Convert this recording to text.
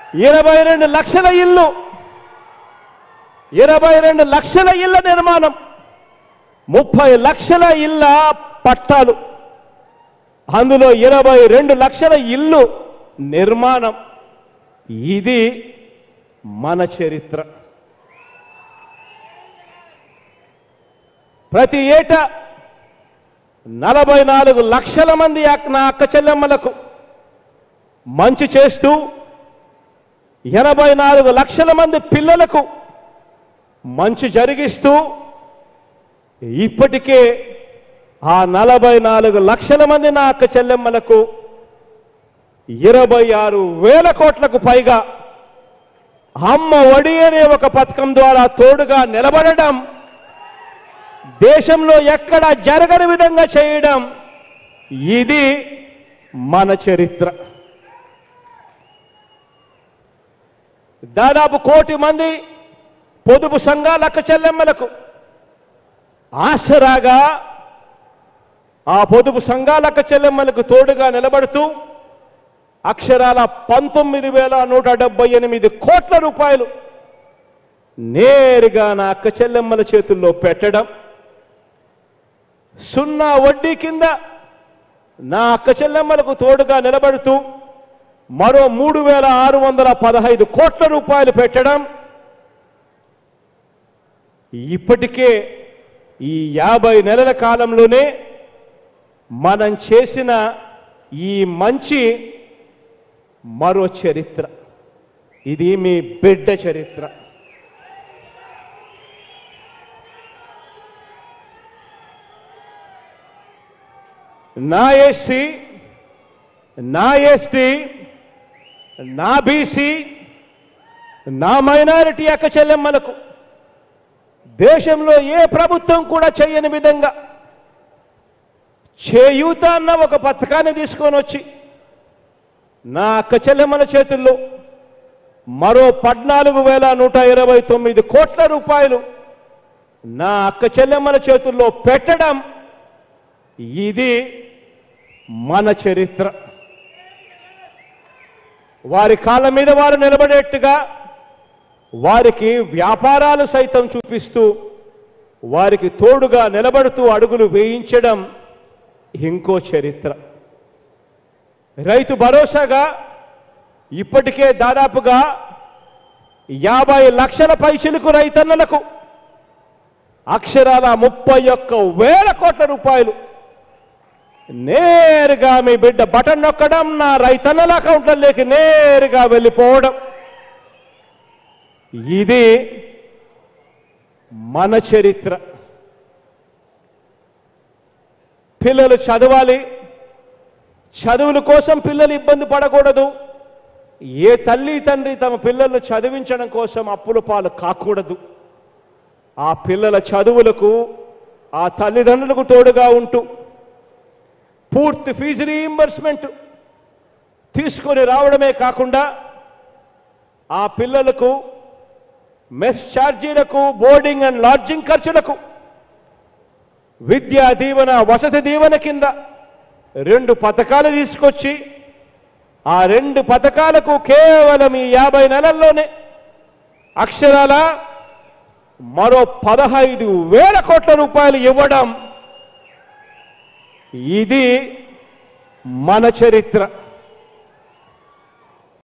ఇరవై రెండు లక్షల ఇల్లు ఇరవై రెండు లక్షల ఇళ్ల నిర్మాణం ముప్పై లక్షల ఇళ్ల పట్టాలు అందులో ఇరవై రెండు లక్షల ఇల్లు నిర్మాణం ఇది మన చరిత్ర ప్రతి ఏటా నలభై నాలుగు లక్షల మంది అక్- నా అక్క చెల్లెమ్మలకు మంచి చేస్తూ ఎనభై నాలుగు లక్షల మంది పిల్లలకు మంచి జరిగిస్తూ ఇప్పటికే ఆ నలభై నాలుగు లక్షల మంది నా అక్క చెల్లెమ్మలకు ఇరవై ఆరు వేల కోట్లకు పైగా అమ్మ ఒడి అనే ఒక పథకం ద్వారా తోడుగా నిలబడడం దేశంలో ఎక్కడ జరగని విధంగా చేయడం ఇది మన చరిత్ర దాదాపు కోటి మంది పొదుపు సంఘాల అక్క చెల్లెమ్మలకు ఆసరాగా ఆ పొదుపు సంఘాల అక్క చెల్లెమ్మలకు తోడుగా నిలబడుతూ అక్షరాల పంతొమ్మిది వేల నూట డెబ్బై ఎనిమిది కోట్ల రూపాయలు నేరుగా నా అక్క చెల్లెమ్మల చేతుల్లో పెట్టడం సున్నా వడ్డీ కింద నా అక్క చెల్లెమ్మలకు తోడుగా నిలబడుతూ మరో మూడు వేల ఆరు వందల పదహైదు కోట్ల రూపాయలు పెట్టడం ఇప్పటికే ఈ యాభై నెలల కాలంలోనే మనం చేసిన ఈ మంచి మరో చరిత్ర ఇది మీ బిడ్డ చరిత్ర నా ఎస్సీ నా ఎస్టీ నా బీసీ నా మైనారిటీ అక్క చెల్లెమ్మలకు దేశంలో ఏ ప్రభుత్వం కూడా చేయని విధంగా చేయూత అన్న ఒక పథకాన్ని తీసుకొని వచ్చి నా అక్క చెల్లెమ్మల చేతుల్లో మరో పద్నాలుగు వేల నూట ఇరవై తొమ్మిది కోట్ల రూపాయలు నా అక్క చెల్లెమ్మల చేతుల్లో పెట్టడం ఇది మన చరిత్ర వారి కాళ్ళ మీద వారు నిలబడేట్టుగా వారికి వ్యాపారాలు సైతం చూపిస్తూ వారికి తోడుగా నిలబడుతూ అడుగులు వేయించడం ఇంకో చరిత్ర రైతు భరోసాగా ఇప్పటికే దాదాపుగా యాభై లక్షల పైసలకు రైతన్నలకు అక్షరాల ముప్పై ఒక్క వేల కోట్ల రూపాయలు నేరుగా మీ బిడ్డ బటన్ నొక్కడం నా రైతన్నల అకౌంట్లలోకి నేరుగా వెళ్ళిపోవడం ఇది మన చరిత్ర పిల్లలు చదవాలి చదువుల కోసం పిల్లలు ఇబ్బంది పడకూడదు ఏ తల్లి తండ్రి తమ పిల్లలను చదివించడం కోసం అప్పుల పాలు కాకూడదు ఆ పిల్లల చదువులకు ఆ తల్లిదండ్రులకు తోడుగా ఉంటూ పూర్తి ఫీజు రీయింబర్స్మెంట్ తీసుకొని రావడమే కాకుండా ఆ పిల్లలకు మెస్ ఛార్జీలకు బోర్డింగ్ అండ్ లాడ్జింగ్ ఖర్చులకు విద్యా దీవెన వసతి దీవెన కింద రెండు పథకాలు తీసుకొచ్చి ఆ రెండు పథకాలకు కేవలం ఈ యాభై నెలల్లోనే అక్షరాల మరో పదహైదు వేల కోట్ల రూపాయలు ఇవ్వడం ఇది మన చరిత్ర